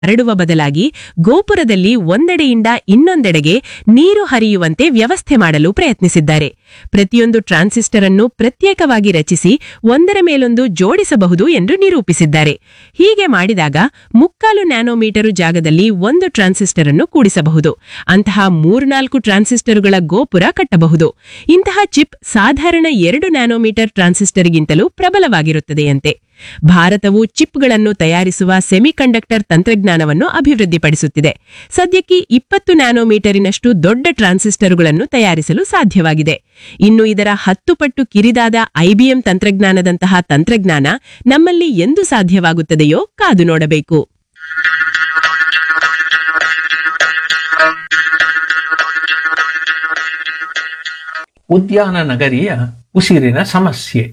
ಹರಡುವ ಬದಲಾಗಿ ಗೋಪುರದಲ್ಲಿ ಒಂದೆಡೆಯಿಂದ ಇನ್ನೊಂದೆಡೆಗೆ ನೀರು ಹರಿಯುವಂತೆ ವ್ಯವಸ್ಥೆ ಮಾಡಲು ಪ್ರಯತ್ನಿಸಿದ್ದಾರೆ ಪ್ರತಿಯೊಂದು ಟ್ರಾನ್ಸಿಸ್ಟರ್ ಅನ್ನು ಪ್ರತ್ಯೇಕವಾಗಿ ರಚಿಸಿ ಒಂದರ ಮೇಲೊಂದು ಜೋಡಿಸಬಹುದು ಎಂದು ನಿರೂಪಿಸಿದ್ದಾರೆ ಹೀಗೆ ಮಾಡಿದಾಗ ಮುಕ್ಕಾಲು ನ್ಯಾನೋಮೀಟರು ಜಾಗದಲ್ಲಿ ಒಂದು ಟ್ರಾನ್ಸಿಸ್ಟರ್ ಅನ್ನು ಕೂಡಿಸಬಹುದು ಅಂತಹ ಮೂರ್ನಾಲ್ಕು ಟ್ರಾನ್ಸಿಸ್ಟರುಗಳ ಗೋಪುರ ಕಟ್ಟಬಹುದು ಇಂತಹ ಚಿಪ್ ಸಾಧಾರಣ ಎರಡು ನ್ಯಾನೋಮೀಟರ್ ಟ್ರಾನ್ಸಿಸ್ಟರ್ಗಿಂತಲೂ ಪ್ರಬಲವಾಗಿರುತ್ತದೆಯಂತೆ ಭಾರತವು ಚಿಪ್ಗಳನ್ನು ತಯಾರಿಸುವ ಸೆಮಿಕಂಡಕ್ಟರ್ ತಂತ್ರಜ್ಞಾನವನ್ನು ಅಭಿವೃದ್ಧಿಪಡಿಸುತ್ತಿದೆ ಸದ್ಯಕ್ಕೆ ಇಪ್ಪತ್ತು ನ್ಯಾನೋಮೀಟರಿನಷ್ಟು ದೊಡ್ಡ ಟ್ರಾನ್ಸಿಸ್ಟರುಗಳನ್ನು ತಯಾರಿಸಲು ಸಾಧ್ಯವಾಗಿದೆ ಇನ್ನು ಇದರ ಹತ್ತು ಪಟ್ಟು ಕಿರಿದಾದ ಐಬಿಎಂ ತಂತ್ರಜ್ಞಾನದಂತಹ ತಂತ್ರಜ್ಞಾನ ನಮ್ಮಲ್ಲಿ ಎಂದು ಸಾಧ್ಯವಾಗುತ್ತದೆಯೋ ಕಾದು ನೋಡಬೇಕು ಉದ್ಯಾನ ನಗರಿಯ ಉಸಿರಿನ ಸಮಸ್ಯೆ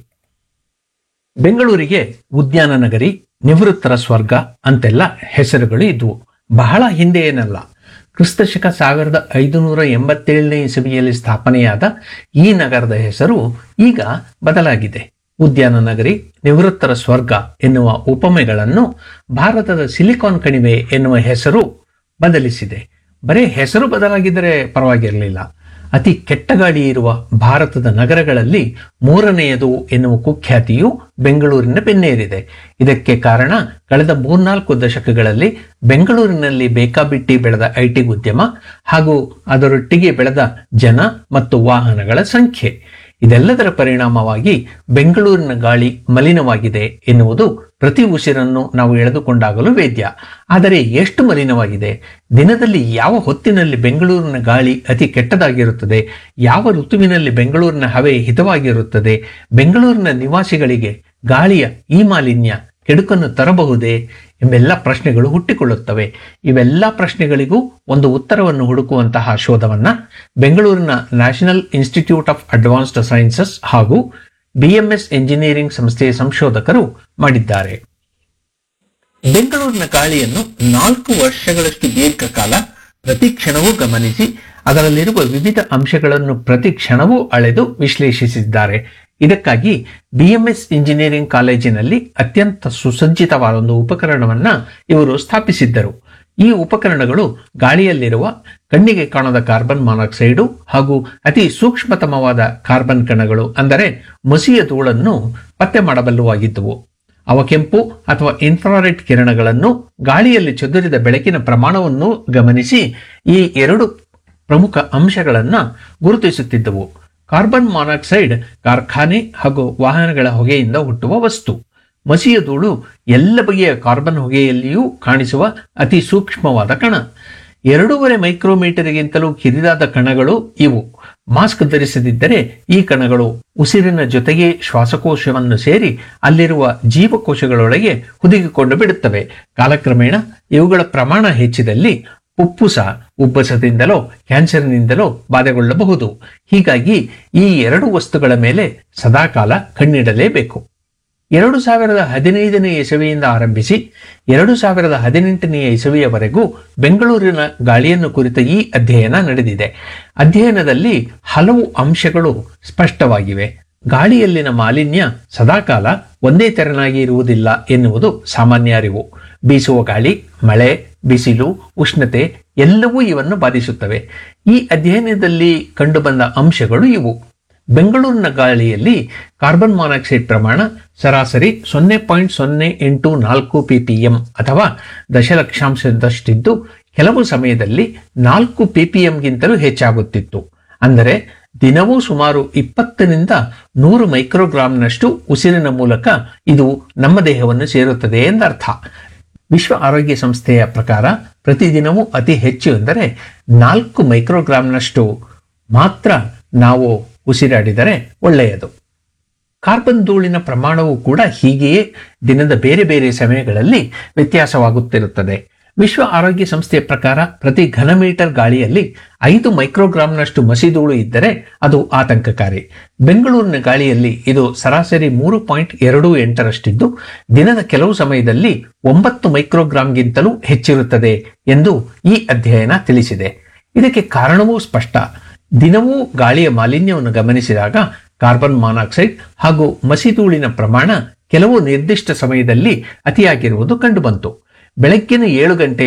ಬೆಂಗಳೂರಿಗೆ ಉದ್ಯಾನ ನಗರಿ ನಿವೃತ್ತರ ಸ್ವರ್ಗ ಅಂತೆಲ್ಲ ಹೆಸರುಗಳು ಇದ್ವು ಬಹಳ ಹಿಂದೆ ಏನಲ್ಲ ಕ್ರಿಸ್ತಶಕ ಸಾವಿರದ ಐದುನೂರ ಎಂಬತ್ತೇಳನೇ ಇಸವಿಯಲ್ಲಿ ಸ್ಥಾಪನೆಯಾದ ಈ ನಗರದ ಹೆಸರು ಈಗ ಬದಲಾಗಿದೆ ಉದ್ಯಾನ ನಗರಿ ನಿವೃತ್ತರ ಸ್ವರ್ಗ ಎನ್ನುವ ಉಪಮೆಗಳನ್ನು ಭಾರತದ ಸಿಲಿಕಾನ್ ಕಣಿವೆ ಎನ್ನುವ ಹೆಸರು ಬದಲಿಸಿದೆ ಬರೀ ಹೆಸರು ಬದಲಾಗಿದ್ದರೆ ಪರವಾಗಿರಲಿಲ್ಲ ಅತಿ ಕೆಟ್ಟ ಗಾಳಿ ಇರುವ ಭಾರತದ ನಗರಗಳಲ್ಲಿ ಮೂರನೆಯದು ಎನ್ನುವ ಕುಖ್ಯಾತಿಯು ಬೆಂಗಳೂರಿನ ಬೆನ್ನೇರಿದೆ ಇದಕ್ಕೆ ಕಾರಣ ಕಳೆದ ಮೂರ್ನಾಲ್ಕು ದಶಕಗಳಲ್ಲಿ ಬೆಂಗಳೂರಿನಲ್ಲಿ ಬೇಕಾಬಿಟ್ಟಿ ಬೆಳೆದ ಐಟಿ ಉದ್ಯಮ ಹಾಗೂ ಅದರೊಟ್ಟಿಗೆ ಬೆಳೆದ ಜನ ಮತ್ತು ವಾಹನಗಳ ಸಂಖ್ಯೆ ಇದೆಲ್ಲದರ ಪರಿಣಾಮವಾಗಿ ಬೆಂಗಳೂರಿನ ಗಾಳಿ ಮಲಿನವಾಗಿದೆ ಎನ್ನುವುದು ಪ್ರತಿ ಉಸಿರನ್ನು ನಾವು ಎಳೆದುಕೊಂಡಾಗಲೂ ವೇದ್ಯ ಆದರೆ ಎಷ್ಟು ಮಲಿನವಾಗಿದೆ ದಿನದಲ್ಲಿ ಯಾವ ಹೊತ್ತಿನಲ್ಲಿ ಬೆಂಗಳೂರಿನ ಗಾಳಿ ಅತಿ ಕೆಟ್ಟದಾಗಿರುತ್ತದೆ ಯಾವ ಋತುವಿನಲ್ಲಿ ಬೆಂಗಳೂರಿನ ಹವೆ ಹಿತವಾಗಿರುತ್ತದೆ ಬೆಂಗಳೂರಿನ ನಿವಾಸಿಗಳಿಗೆ ಗಾಳಿಯ ಈ ಮಾಲಿನ್ಯ ಕೆಡುಕನ್ನು ತರಬಹುದೇ ಎಂಬೆಲ್ಲ ಪ್ರಶ್ನೆಗಳು ಹುಟ್ಟಿಕೊಳ್ಳುತ್ತವೆ ಇವೆಲ್ಲ ಪ್ರಶ್ನೆಗಳಿಗೂ ಒಂದು ಉತ್ತರವನ್ನು ಹುಡುಕುವಂತಹ ಶೋಧವನ್ನ ಬೆಂಗಳೂರಿನ national institute of advanced sciences ಹಾಗೂ ಬಿಎಂಎಸ್ ಎಂಜಿನಿಯರಿಂಗ್ ಸಂಸ್ಥೆಯ ಸಂಶೋಧಕರು ಮಾಡಿದ್ದಾರೆ ಬೆಂಗಳೂರಿನ ಗಾಳಿಯನ್ನು ನಾಲ್ಕು ವರ್ಷಗಳಷ್ಟು ದೀರ್ಘಕಾಲ ಪ್ರತಿ ಕ್ಷಣವೂ ಗಮನಿಸಿ ಅದರಲ್ಲಿರುವ ವಿವಿಧ ಅಂಶಗಳನ್ನು ಪ್ರತಿ ಕ್ಷಣವೂ ಅಳೆದು ವಿಶ್ಲೇಷಿಸಿದ್ದಾರೆ ಇದಕ್ಕಾಗಿ ಬಿಎಂಎಸ್ ಇಂಜಿನಿಯರಿಂಗ್ ಕಾಲೇಜಿನಲ್ಲಿ ಅತ್ಯಂತ ಸುಸಜ್ಜಿತವಾದ ಒಂದು ಉಪಕರಣವನ್ನ ಇವರು ಸ್ಥಾಪಿಸಿದ್ದರು ಈ ಉಪಕರಣಗಳು ಗಾಳಿಯಲ್ಲಿರುವ ಕಣ್ಣಿಗೆ ಕಾಣದ ಕಾರ್ಬನ್ ಮಾನಾಕ್ಸೈಡು ಹಾಗೂ ಅತಿ ಸೂಕ್ಷ್ಮತಮವಾದ ಕಾರ್ಬನ್ ಕಣಗಳು ಅಂದರೆ ಮಸಿಯ ಧೂಳನ್ನು ಪತ್ತೆ ಮಾಡಬಲ್ಲವಾಗಿದ್ದವು ಅವ ಕೆಂಪು ಅಥವಾ ಇನ್ಫ್ರಾರೆಡ್ ಕಿರಣಗಳನ್ನು ಗಾಳಿಯಲ್ಲಿ ಚದುರಿದ ಬೆಳಕಿನ ಪ್ರಮಾಣವನ್ನು ಗಮನಿಸಿ ಈ ಎರಡು ಪ್ರಮುಖ ಅಂಶಗಳನ್ನ ಗುರುತಿಸುತ್ತಿದ್ದವು ಕಾರ್ಬನ್ ಮಾನಾಕ್ಸೈಡ್ ಕಾರ್ಖಾನೆ ಹಾಗೂ ವಾಹನಗಳ ಹೊಗೆಯಿಂದ ಹುಟ್ಟುವ ವಸ್ತು ಮಸಿಯ ಧೂಳು ಎಲ್ಲ ಬಗೆಯ ಕಾರ್ಬನ್ ಹೊಗೆಯಲ್ಲಿಯೂ ಕಾಣಿಸುವ ಅತಿ ಸೂಕ್ಷ್ಮವಾದ ಕಣ ಎರಡೂವರೆ ಮೈಕ್ರೋಮೀಟರ್ಗಿಂತಲೂ ಕಿರಿದಾದ ಕಣಗಳು ಇವು ಮಾಸ್ಕ್ ಧರಿಸದಿದ್ದರೆ ಈ ಕಣಗಳು ಉಸಿರಿನ ಜೊತೆಗೆ ಶ್ವಾಸಕೋಶವನ್ನು ಸೇರಿ ಅಲ್ಲಿರುವ ಜೀವಕೋಶಗಳೊಳಗೆ ಹುದುಗಿಕೊಂಡು ಬಿಡುತ್ತವೆ ಕಾಲಕ್ರಮೇಣ ಇವುಗಳ ಪ್ರಮಾಣ ಹೆಚ್ಚಿದಲ್ಲಿ ಉಪ್ಪುಸ ಉಬ್ಬಸದಿಂದಲೋ ಕ್ಯಾನ್ಸರ್ನಿಂದಲೋ ಬಾಧೆಗೊಳ್ಳಬಹುದು ಹೀಗಾಗಿ ಈ ಎರಡು ವಸ್ತುಗಳ ಮೇಲೆ ಸದಾಕಾಲ ಕಣ್ಣಿಡಲೇಬೇಕು ಎರಡು ಸಾವಿರದ ಹದಿನೈದನೇ ಇಸವಿಯಿಂದ ಆರಂಭಿಸಿ ಎರಡು ಸಾವಿರದ ಹದಿನೆಂಟನೆಯ ಇಸವಿಯವರೆಗೂ ಬೆಂಗಳೂರಿನ ಗಾಳಿಯನ್ನು ಕುರಿತ ಈ ಅಧ್ಯಯನ ನಡೆದಿದೆ ಅಧ್ಯಯನದಲ್ಲಿ ಹಲವು ಅಂಶಗಳು ಸ್ಪಷ್ಟವಾಗಿವೆ ಗಾಳಿಯಲ್ಲಿನ ಮಾಲಿನ್ಯ ಸದಾಕಾಲ ಒಂದೇ ತೆರನಾಗಿ ಇರುವುದಿಲ್ಲ ಎನ್ನುವುದು ಸಾಮಾನ್ಯ ಅರಿವು ಬೀಸುವ ಗಾಳಿ ಮಳೆ ಬಿಸಿಲು ಉಷ್ಣತೆ ಎಲ್ಲವೂ ಇವನ್ನು ಬಾಧಿಸುತ್ತವೆ ಈ ಅಧ್ಯಯನದಲ್ಲಿ ಕಂಡುಬಂದ ಅಂಶಗಳು ಇವು ಬೆಂಗಳೂರಿನ ಗಾಳಿಯಲ್ಲಿ ಕಾರ್ಬನ್ ಮಾನಾಕ್ಸೈಡ್ ಪ್ರಮಾಣ ಸರಾಸರಿ ಸೊನ್ನೆ ಪಾಯಿಂಟ್ ಸೊನ್ನೆ ಎಂಟು ನಾಲ್ಕು ಪಿಪಿಎಂ ಅಥವಾ ದಶಲಕ್ಷಾಂಶದಷ್ಟಿದ್ದು ಕೆಲವು ಸಮಯದಲ್ಲಿ ನಾಲ್ಕು ಪಿಪಿಎಂಗಿಂತಲೂ ಹೆಚ್ಚಾಗುತ್ತಿತ್ತು ಅಂದರೆ ದಿನವೂ ಸುಮಾರು ಇಪ್ಪತ್ತರಿಂದ ನೂರು ಮೈಕ್ರೋಗ್ರಾಂನಷ್ಟು ಉಸಿರಿನ ಮೂಲಕ ಇದು ನಮ್ಮ ದೇಹವನ್ನು ಸೇರುತ್ತದೆ ಎಂದರ್ಥ ವಿಶ್ವ ಆರೋಗ್ಯ ಸಂಸ್ಥೆಯ ಪ್ರಕಾರ ಪ್ರತಿದಿನವೂ ಅತಿ ಹೆಚ್ಚು ಎಂದರೆ ನಾಲ್ಕು ಮೈಕ್ರೋಗ್ರಾಂನಷ್ಟು ಮಾತ್ರ ನಾವು ಉಸಿರಾಡಿದರೆ ಒಳ್ಳೆಯದು ಕಾರ್ಬನ್ ಧೂಳಿನ ಪ್ರಮಾಣವು ಕೂಡ ಹೀಗೆಯೇ ದಿನದ ಬೇರೆ ಬೇರೆ ಸಮಯಗಳಲ್ಲಿ ವ್ಯತ್ಯಾಸವಾಗುತ್ತಿರುತ್ತದೆ ವಿಶ್ವ ಆರೋಗ್ಯ ಸಂಸ್ಥೆಯ ಪ್ರಕಾರ ಪ್ರತಿ ಘನಮೀಟರ್ ಗಾಳಿಯಲ್ಲಿ ಐದು ಮೈಕ್ರೋಗ್ರಾಂನಷ್ಟು ಮಸಿಧೂಳು ಇದ್ದರೆ ಅದು ಆತಂಕಕಾರಿ ಬೆಂಗಳೂರಿನ ಗಾಳಿಯಲ್ಲಿ ಇದು ಸರಾಸರಿ ಮೂರು ಪಾಯಿಂಟ್ ಎರಡು ಎಂಟರಷ್ಟಿದ್ದು ದಿನದ ಕೆಲವು ಸಮಯದಲ್ಲಿ ಒಂಬತ್ತು ಮೈಕ್ರೋಗ್ರಾಂಗಿಂತಲೂ ಹೆಚ್ಚಿರುತ್ತದೆ ಎಂದು ಈ ಅಧ್ಯಯನ ತಿಳಿಸಿದೆ ಇದಕ್ಕೆ ಕಾರಣವೂ ಸ್ಪಷ್ಟ ದಿನವೂ ಗಾಳಿಯ ಮಾಲಿನ್ಯವನ್ನು ಗಮನಿಸಿದಾಗ ಕಾರ್ಬನ್ ಮಾನಾಕ್ಸೈಡ್ ಹಾಗೂ ಮಸಿಧೂಳಿನ ಪ್ರಮಾಣ ಕೆಲವು ನಿರ್ದಿಷ್ಟ ಸಮಯದಲ್ಲಿ ಅತಿಯಾಗಿರುವುದು ಕಂಡುಬಂತು ಬೆಳಗ್ಗಿನ ಏಳು ಗಂಟೆ